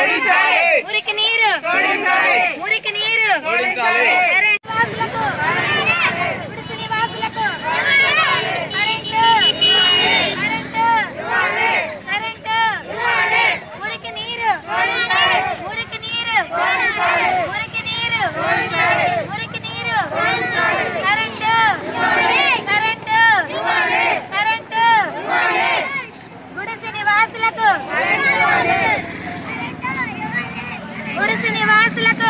మురికి నీరు మురికి నీరు కరెంట్ వాసులకు గుడిసె నివాసులకు కరెంటు కరెంటు కరెంటు మురికి నీరు మురికి నీరు మురికి నీరు మురికి నీరు కరెంటు కరెంటు కరెంటు గుడిసె నివాసులకు గుడిసె నివాసులకు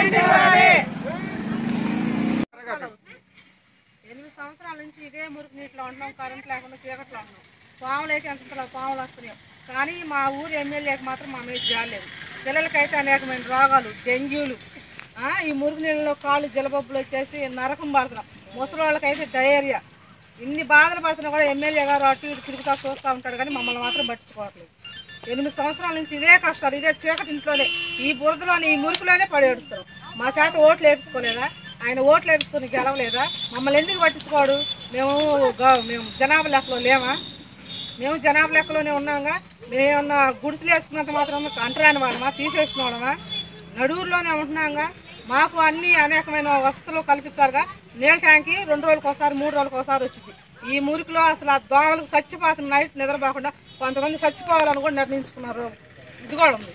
ఎనిమిది సంవత్సరాల నుంచి ఇదే మురికి నీటిలో ఉంటున్నాం కరెంట్ లేకుండా చీకట్లో ఉన్నాం పాములు అయితే ఎంత పాములు వస్తున్నాయి కానీ మా ఊరు ఎమ్మెల్యేకి మాత్రం మా మీద జాలేదు పిల్లలకైతే అనేకమైన రోగాలు డెంగ్యూలు ఆ, ఈ మురికి నీళ్ళలో కాళ్ళు జలబొబ్బులు వచ్చేసి నరకం పడుతున్నాం ముసలి వాళ్ళకైతే డయేరియా ఇన్ని బాధలు పడుతున్నా కూడా ఎమ్మెల్యే గారు అటు ఇటు తిరుగుతా చూస్తూ ఉంటాడు కానీ మమ్మల్ని మాత్రం పట్టించుకోవట్లేదు ఎనిమిది సంవత్సరాల నుంచి ఇదే కష్టాలు ఇదే చీకటి ఇంట్లోనే ఈ బురదలోనే ఈ మురికిలోనే పడి ఏడుస్తారు మా చేత ఓట్లు వేపించుకోలేదా ఆయన ఓట్లు వేపించుకొని గెలవలేదా మమ్మల్ని ఎందుకు పట్టించుకోడు మేము గ- మేము జనాభా లెక్కలో లేమా మేము జనాభా లెక్కలోనే ఉన్నాగా మేమన్నా గుడిసెలు వేసుకున్నంత మాత్రం అంటరాని వాళ్ళమా తీసేసుకున్నాడమా నడువురులోనే ఉంటున్నాగా మాకు అన్ని అనేకమైన వసతులు కల్పించారుగా నీళ్ళ ట్యాంకి రెండు రోజులకు ఒకసారి మూడు రోజులకు ఒకసారి వచ్చింది ఈ మురికిలో అసలు ఆ దోమలకు చచ్చిపోతున్న నైట్ నిద్రపోకుండా కొంతమంది చచ్చిపోవాలని కూడా నిర్ణయించుకున్నారు ఇది కూడా ఉంది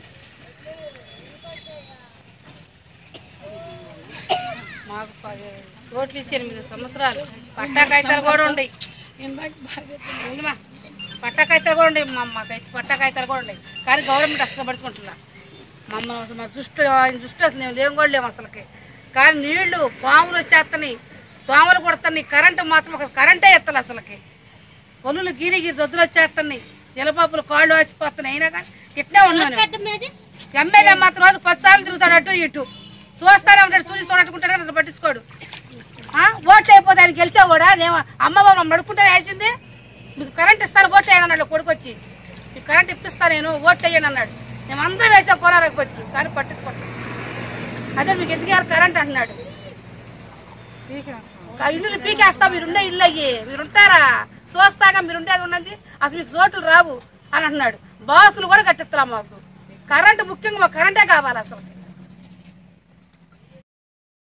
మాకు పది ఓట్లు ఇచ్చి ఎనిమిది సంవత్సరాలు పట్టాకాయితాలు కూడా ఉన్నాయి ఉందిమా పట్టాకాయితాలు కూడా ఉన్నాయి మా మాకైతే పట్టాకాయితాలు కూడా ఉన్నాయి కానీ గవర్నమెంట్ అసలు పడుచుకుంటున్నా మమ్మల్ని మా దృష్టి ఆయన దృష్టి అసలు మేము లేవు కూడా లేము అసలుకి కానీ నీళ్లు పాములు వచ్చేస్తున్నాయి దోమలు కొడుతున్నాయి కరెంటు మాత్రం ఒక కరెంటే ఎత్తాలి అసలుకి పనులు గీని గీరి దొద్దులు వచ్చేస్తున్నాయి జలపాపులు కాళ్ళు వచ్చిపోతున్నాయి అయినా కానీ ఇట్నే ఉన్నాను ఎమ్మెల్యే మాత్రం రోజు పది సార్లు తిరుగుతాడు అటు ఇటు చూస్తానే ఉంటాడు చూసి చూడట్టుకుంటాడు అసలు పట్టించుకోడు ఆ? ఓట్లు అయిపోతే ఆయన గెలిచేవాడా నేను అమ్మ బాబు నడుపుకుంటే వేసింది మీకు కరెంట్ ఇస్తాను ఓట్లు వేయను అన్నాడు కొడుకు వచ్చి మీకు కరెంట్ ఇప్పిస్తాను నేను ఓట్లు వేయను అన్నాడు మేము అందరం వేసాం కోరారకు వచ్చి కానీ పట్టించుకోండి అదే మీకు ఎందుకు ఇవ్వాలి కరెంట్ అంటున్నాడు ఆ ఇల్లు పీకేస్తా మీరుండే ఇల్లు అయ్యి మీరుంటారా చూస్తాగా మీరుండేది ఉన్నది అసలు మీకు చోట్లు రావు అని అంటున్నాడు బాసులు కూడా కట్టిస్తాం మాకు కరెంటు ముఖ్యంగా మాకు కరెంటే కావాలి అసలు